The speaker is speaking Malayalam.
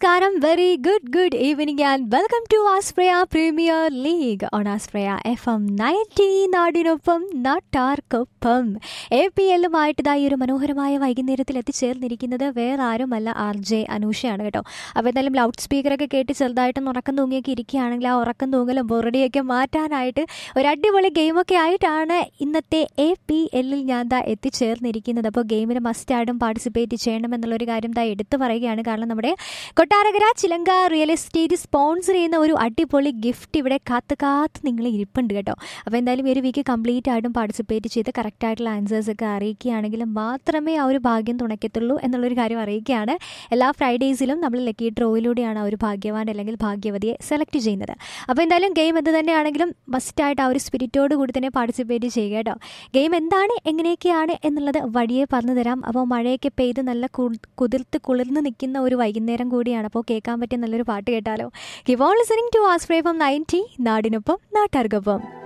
നമസ്കാരം very good good evening and welcome to ആസ്പ്രയ പ്രീമിയർ ലീഗ് ഓൺ ആസ്പ്രയ എഫ് എം നയൻറ്റി നാടിനൊപ്പം നാട്ടാർക്കൊപ്പം എ പി എല്ലുമായിട്ട് ഇതായി ഒരു മനോഹരമായ വൈകുന്നേരത്തിൽ എത്തിച്ചേർന്നിരിക്കുന്നത് വേറെ ആരുമല്ല ആർ ജെ അനൂഷയാണ് കേട്ടോ അപ്പോൾ എന്തായാലും ലൗഡ് സ്പീക്കറൊക്കെ കേട്ട് ചെറുതായിട്ടൊന്ന് ഉറക്കം തൂങ്ങിയൊക്കെ ഇരിക്കുകയാണെങ്കിൽ ആ ഉറക്കം തൂങ്ങലും ബൊറടിയൊക്കെ മാറ്റാനായിട്ട് ഒരു അടിപൊളി ഗെയിമൊക്കെ ആയിട്ടാണ് ഇന്നത്തെ എ പി എല്ലിൽ ഞാൻ ദാ എത്തിച്ചേർന്നിരിക്കുന്നത് അപ്പോൾ ഗെയിമിൽ മസ്റ്റായിട്ടും പാർട്ടിസിപ്പേറ്റ് ചെയ്യണം എന്നുള്ളൊരു കാര്യം ദാ എടുത്തു പറയുകയാണ് കാരണം നമ്മുടെ കൊട്ടാരകര ചിലങ്ക റിയൽ എസ്റ്റേറ്റ് സ്പോൺസർ ചെയ്യുന്ന ഒരു അടിപൊളി ഗിഫ്റ്റ് ഇവിടെ കാത്ത് കാത്ത് നിങ്ങൾ ഇരിപ്പുണ്ട് കേട്ടോ അപ്പോൾ എന്തായാലും ഈ ഒരു വീക്ക് കംപ്ലീറ്റ് ആയിട്ടും പാർട്ടിസിപ്പേറ്റ് ചെയ്ത് കറക്റ്റ് ആയിട്ടുള്ള ആൻസേഴ്സ് ഒക്കെ അറിയിക്കുകയാണെങ്കിൽ മാത്രമേ ആ ഒരു ഭാഗ്യം തുണയ്ക്കത്തുള്ളൂ എന്നുള്ളൊരു കാര്യം അറിയിക്കുകയാണ് എല്ലാ ഫ്രൈഡേയ്സിലും നമ്മൾ ലക്കി ഡ്രോയിലൂടെയാണ് ആ ഒരു ഭാഗ്യവാൻ അല്ലെങ്കിൽ ഭാഗ്യവതിയെ സെലക്ട് ചെയ്യുന്നത് അപ്പോൾ എന്തായാലും ഗെയിം എന്ത് തന്നെയാണെങ്കിലും മസ്റ്റായിട്ട് ആ ഒരു സ്പിരിറ്റോട് കൂടി തന്നെ പാർട്ടിസിപ്പേറ്റ് ചെയ്യുക കേട്ടോ ഗെയിം എന്താണ് എങ്ങനെയൊക്കെയാണ് എന്നുള്ളത് വഴിയെ പറഞ്ഞു തരാം അപ്പോൾ മഴയൊക്കെ പെയ്ത് നല്ല കു- കുതിർത്ത് കുളിർന്ന് നിൽക്കുന്ന ഒരു വൈകുന്നേരം കൂടിയാണ് അപ്പോൾ കേൾക്കാൻ പറ്റിയ നല്ലൊരു പാട്ട് കേട്ടാലോ കിവോൺ ലിസണിങ് ടു ആസ്പ്രേ ഫ്രം നയൻറ്റി നാടിനൊപ്പം നാട്ടാർക്കൊപ്പം